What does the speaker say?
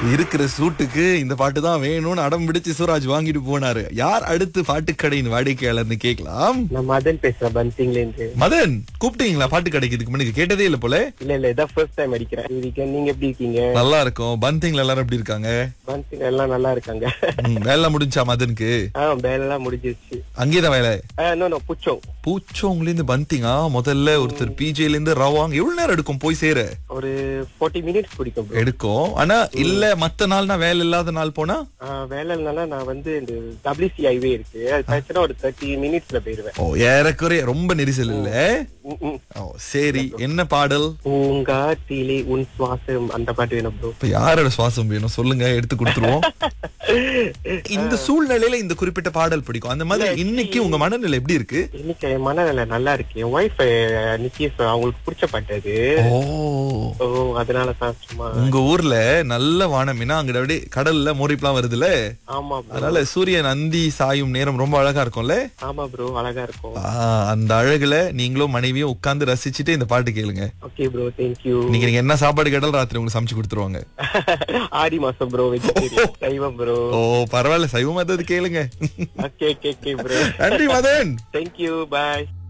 இருக்கிற சூட்டுக்கு இந்த பாட்டு தான் வேணும்னு அடம் பிடிச்சு சூராஜ் வாங்கிட்டு போனாரு யார் அடுத்து பாட்டுக்கடையின் வாடிக்கையாளர்னு கேட்கலாம் நான் மதன் பேசுறேன் பன்சிங்ல இருந்து மதன் கூப்பிட்டீங்களா பாட்டு கடைக்கு இதுக்கு முன்னாடி கேட்டதே இல்ல போல இல்ல இல்ல இதான் ஃபர்ஸ்ட் டைம் அடிக்கிறேன் வீக்கெண்ட் நீங்க எப்படி இருக்கீங்க நல்லா இருக்கும் பந்திங்ல எல்லாரும் எப்படி இருக்காங்க பன்சிங் எல்லாம் நல்லா இருக்காங்க ம், வேலை முடிஞ்சா மதனுக்கு ஆ வேலைலாம் முடிஞ்சிருச்சு அங்கேதான் வேலை நோ நோ புச்சோம் பூச்சோங்கல இருந்து பந்திங்கா முதல்ல ஒருத்தர் பிஜேல இருந்து ரவாங் எவ்வளவு நேரம் எடுக்கும் போய் சேர ஒரு 40 மினிட்ஸ் பிடிக்கும் bro. எடுக்கும் ஆனா இல்ல மத்த நாள்னா வேலை இல்லாத நாள் போனா ஆ, வேலைனால நான் வந்து இந்த டபிள்யூசி ஹைவே இருக்கு அது பிரச்சனை ஒரு தேர்ட்டி மினிட்ஸ்ல போயிருவேன் ஓ ஏறக்குறைய ரொம்ப நெரிசல் இல்ல ம், ம். ஓ சரி என்ன பாடல் பூங்காத்திலே உன் சுவாசம் அந்த பாட்டு வேணும் ப்ரோ இப்ப யாரோட சுவாசம் வேணும் சொல்லுங்க எடுத்து கொடுத்துருவோம் இந்த சூழ்நிலையில இந்த குறிப்பிட்ட பாடல் பிடிக்கும் அந்த மாதிரி இன்னைக்கு உங்க மனநிலை எப்படி இருக்கு இன்னைக்கு என் மனநிலை நல்லா இருக்கு என் ஒய்ஃப் நிச்சயம் அவங்களுக்கு பிடிச்ச பாட்டு அது ஓ ஓ அதனால தான் சும்மா உங்க ஊர்ல நல்ல வானம்னா அங்க அப்படியே கடல்ல மோரிப்லாம் வருதுல ஆமா ப்ரோ அதனால சூரியன் அந்தி சாயும் நேரம் ரொம்ப அழகா இருக்கும்ல ஆமா ப்ரோ அழகா இருக்கும் ஆ, அந்த அழகுல நீங்களும் மனைவியும் உட்கார்ந்து ரசிச்சுட்டு இந்த பாட்டு கேளுங்க ஓகே ப்ரோ தேங்க்யூ இன்னைக்கு நீங்க என்ன சாப்பாடு கேட்டாலும் ராத்திரி உங்களுக்கு சமைச்சு கொடுத்துருவாங்க ஆடி மாசம் ப்ரோ வெஜிடேரியன் சைவம் ப்ரோ ஓ பரவாயில்ல சைவம் ஏதாவது கேளுங்க ஓகே ஓகே ஓகே ப்ரோ நன்றி மதன் தேங்க்யூ பாய்